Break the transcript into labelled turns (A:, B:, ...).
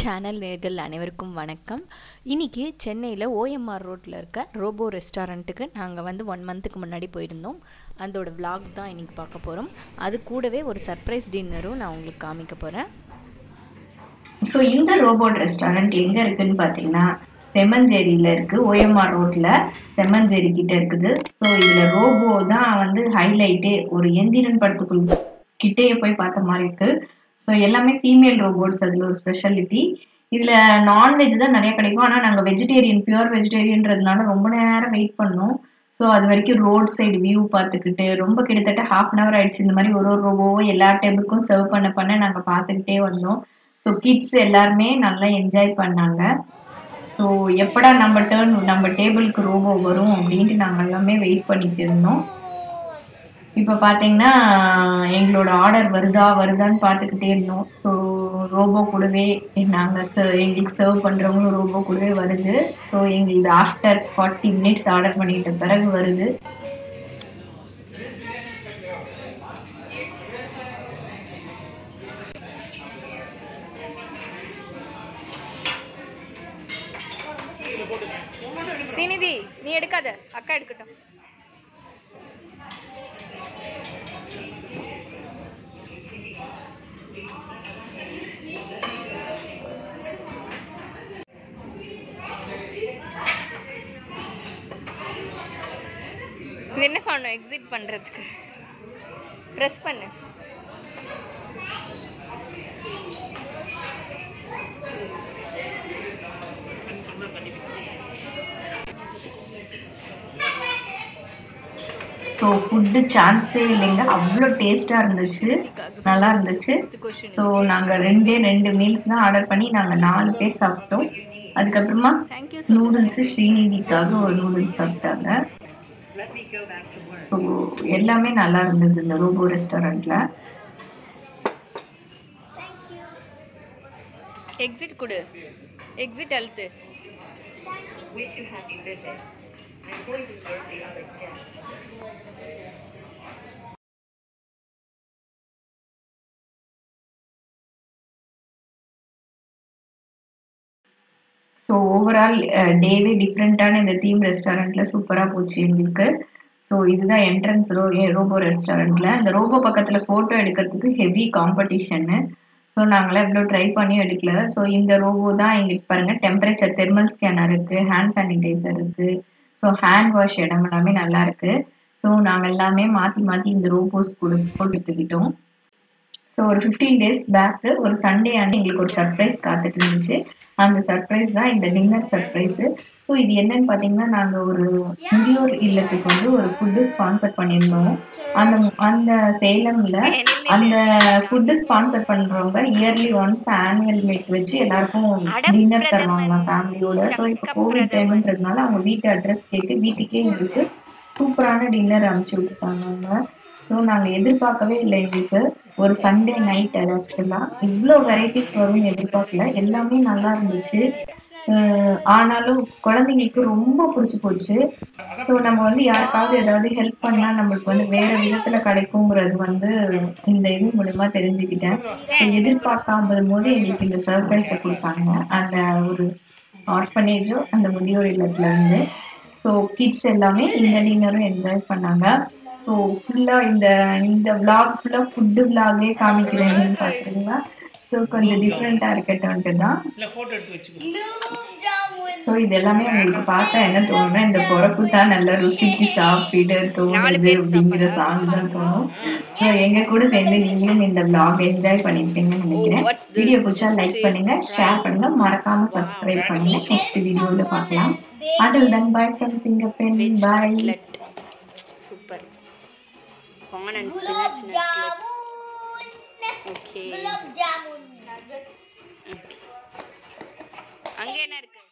A: channel நேர்கள் அனைவருக்கும் வணக்கம் இன்னைக்கு சென்னையில் ஓஎம்ஆர் ரோட்டில் இருக்க ரோபோ ரெஸ்டாரண்ட்டுக்கு நாங்கள் வந்து ஒன் மந்த்துக்கு முன்னாடி போயிருந்தோம் அதோட vlog தான் இன்னைக்கு பார்க்க போகிறோம் அது கூடவே ஒரு சர்ப்ரைஸ் டின்னரும் நான் உங்களுக்கு காமிக்க போகிறேன்
B: ஸோ இந்த ரோபோட் ரெஸ்டாரண்ட் எங்க இருக்குன்னு பார்த்தீங்கன்னா செம்மஞ்சேரியில இருக்கு ஓஎம்ஆர் ரோட்ல செம்மஞ்சேரி கிட்ட இருக்குது ஸோ இதுல ரோபோ தான் வந்து ஹைலைட்டே ஒரு எந்திரன் படத்துக்குள் கிட்டேயே போய் பார்த்த மாதிரி இருக்கு ஸோ எல்லாமே ஃபீமேல் ரோபோட்ஸ் அதுல ஒரு ஸ்பெஷாலிட்டி இதுல நான்வெஜ் தான் நிறைய கிடைக்கும் ஆனா நாங்க வெஜிடேரியன் பியூர் வெஜிடேரியன்றதுனால ரொம்ப நேரம் வெயிட் பண்ணோம் ஸோ அது வரைக்கும் ரோட் சைடு வியூ பார்த்துக்கிட்டு ரொம்ப கிட்டத்தட்ட ஹாஃப் அன் ஹவர் ஆயிடுச்சு இந்த மாதிரி ஒரு ஒரு ரோபோவும் எல்லா டேபிளுக்கும் சர்வ் பண்ண பண்ண நாங்க பார்த்துக்கிட்டே வந்தோம் ஸோ கிட்ஸ் எல்லாருமே நல்லா என்ஜாய் பண்ணாங்க ஸோ எப்படா நம்ம டேர்ன் நம்ம டேபிளுக்கு ரோபோ வரும் அப்படின்ட்டு நாங்கள் எல்லாமே வெயிட் பண்ணிட்டு இருந்தோம் இப்போ பார்த்தீங்கன்னா எங்களோட ஆர்டர் வருதா வருதான்னு பார்த்துக்கிட்டே இருந்தோம் ஸோ ரோபோ கூடவே நாங்கள் எங்களுக்கு சர்வ் பண்ணுறவங்களும் ரோபோ கூடவே வருது ஸோ எங்களுக்கு ஆஃப்டர் ஃபார்ட்டி மினிட்ஸ் ஆர்டர் பண்ணிட்ட பிறகு வருது
A: ஸ்ரீநிதி நீ எடுக்காத அக்கா எடுக்கட்டும் இது என்ன பண்ணணும் எக்ஸிட் பண்ணுறதுக்கு ப்ரெஸ் பண்ணு
B: ஸோ ஃபுட்டு சான்ஸே இல்லைங்க அவ்வளோ டேஸ்டாக இருந்துச்சு நல்லா இருந்துச்சு
A: கொஷின்
B: ஸோ நாங்கள் ரெண்டே ரெண்டு மீல்ஸ் தான் ஆர்டர் பண்ணி நாங்கள் நாலு பேர் சாப்பிட்டோம் அதுக்கப்புறமா
A: தேங்க்யூ
B: நூடுல்ஸ் ஸ்ரீநிதிக்காக ஒரு நூடுல்ஸ் சாப்பிட்டாங்க ஸோ எல்லாமே நல்லா இருந்தது இந்த ரோபோ ரெஸ்டாரண்ட்ல
A: எக்ஸிட் கொடு எக்ஸிட் அழுத்து
B: ஸோ ஓவரால் டேவே டிஃப்ரெண்ட்டான இந்த தீம் ரெஸ்டாரண்ட்ல சூப்பராக போச்சு எங்களுக்கு ஸோ இதுதான் என்ட்ரன்ஸ் ரோ ரோபோ ரெஸ்டாரண்ட்ல அந்த ரோபோ பக்கத்துல ஃபோட்டோ எடுக்கிறதுக்கு ஹெவி காம்படிஷன்னு ஸோ நாங்களாம் இவ்வளோ ட்ரை பண்ணி எடுக்கல ஸோ இந்த ரோபோ தான் எங்களுக்கு பாருங்க டெம்பரேச்சர் தெர்மல் ஸ்கேனர் இருக்கு ஹேண்ட் சானிடைசர் இருக்கு ஸோ ஹேண்ட் வாஷ் இடம் எல்லாமே நல்லா இருக்கு ஸோ நாங்கள் எல்லாமே மாற்றி மாற்றி இந்த ரோபோஸ் கொடு கொடுத்துக்கிட்டோம் ஸோ ஒரு ஃபிஃப்டீன் டேஸ் பேக்கு ஒரு சண்டே அன்னைக்கு எங்களுக்கு ஒரு சர்ப்ரைஸ் காத்துட்டு இருந்துச்சு அந்த சர்ப்ரைஸ் தான் இந்த டின்னர் சர்ப்ரைஸ் ஸோ இது என்னன்னு பார்த்தீங்கன்னா நாங்கள் ஒரு முதியோர் இல்லத்துக்கு வந்து ஒரு ஃபுட்டு ஸ்பான்சர் பண்ணியிருந்தோம் அந்த அந்த சேலம்ல அந்த ஃபுட்டு ஸ்பான்சர் பண்றவங்க இயர்லி ஒன்ஸ் ஆனுவல் மீட் வச்சு எல்லாருக்கும் டின்னர் தருவாங்க ஃபேமிலியோட ஸோ இப்போ கோவிட் டைம்ன்றதுனால அவங்க வீட்டு அட்ரஸ் கேட்டு வீட்டுக்கே எங்களுக்கு சூப்பரான டின்னர் அனுப்பிச்சு விட்டுட்டாங்க அவங்க ஸோ நாங்கள் எதிர்பார்க்கவே இல்லை எங்களுக்கு ஒரு சண்டே நைட் அது ஆக்சுவலாக இவ்வளோ வெரைட்டிஸ் வரும்னு எதிர்பார்க்கல எல்லாமே நல்லா இருந்துச்சு அஹ் ஆனாலும் குழந்தைங்களுக்கு ரொம்ப பிடிச்சி போச்சு ஸோ நம்ம வந்து யாருக்காவது ஏதாவது ஹெல்ப் பண்ணா நம்மளுக்கு வந்து வேற விதத்துல கிடைக்குங்கிறது வந்து இந்த இது மூலமா தெரிஞ்சுக்கிட்டேன் ஸோ எதிர்பார்க்காத போது எங்களுக்கு இந்த சர்ப்ரைஸை கொடுத்தாங்க அந்த ஒரு ஆர்ஃபனேஜோ அந்த முதியோர் இல்லத்துல இருந்து ஸோ கிட்ஸ் எல்லாமே இந்த டின்னரும் என்ஜாய் பண்ணாங்க ஸோ ஃபுல்லா இந்த இந்த vlog ஃபுல்லா ஃபுட்டு விளாகே காமிக்கிறேன்னு பாக்குறீங்களா ஸோ கொஞ்சம் டிஃப்ரெண்டா இருக்கட்டும்ட்டு தான்
C: இல்ல போட்டோ எடுத்து வச்சுக்கோ
B: ஸோ இது எல்லாமே உங்களுக்கு பார்த்தா என்ன தோணும்னா இந்த பொறப்பு தான் நல்ல ருசிக்கு சாப்பிட்டு தோணுது அப்படிங்கிற சாங் தான் தோணும் ஸோ எங்க கூட சேர்ந்து நீங்களும் இந்த vlog என்ஜாய் பண்ணிருப்பீங்கன்னு நினைக்கிறேன் வீடியோ பிடிச்சா லைக் பண்ணுங்க ஷேர் பண்ணுங்க மறக்காம சப்ஸ்கிரைப் பண்ணுங்க நெக்ஸ்ட் வீடியோல பார்க்கலாம் அதில் தன் bye from Singappenn bye
A: super corn and spinach nutlets okay அங்கே என்ன இருக்கு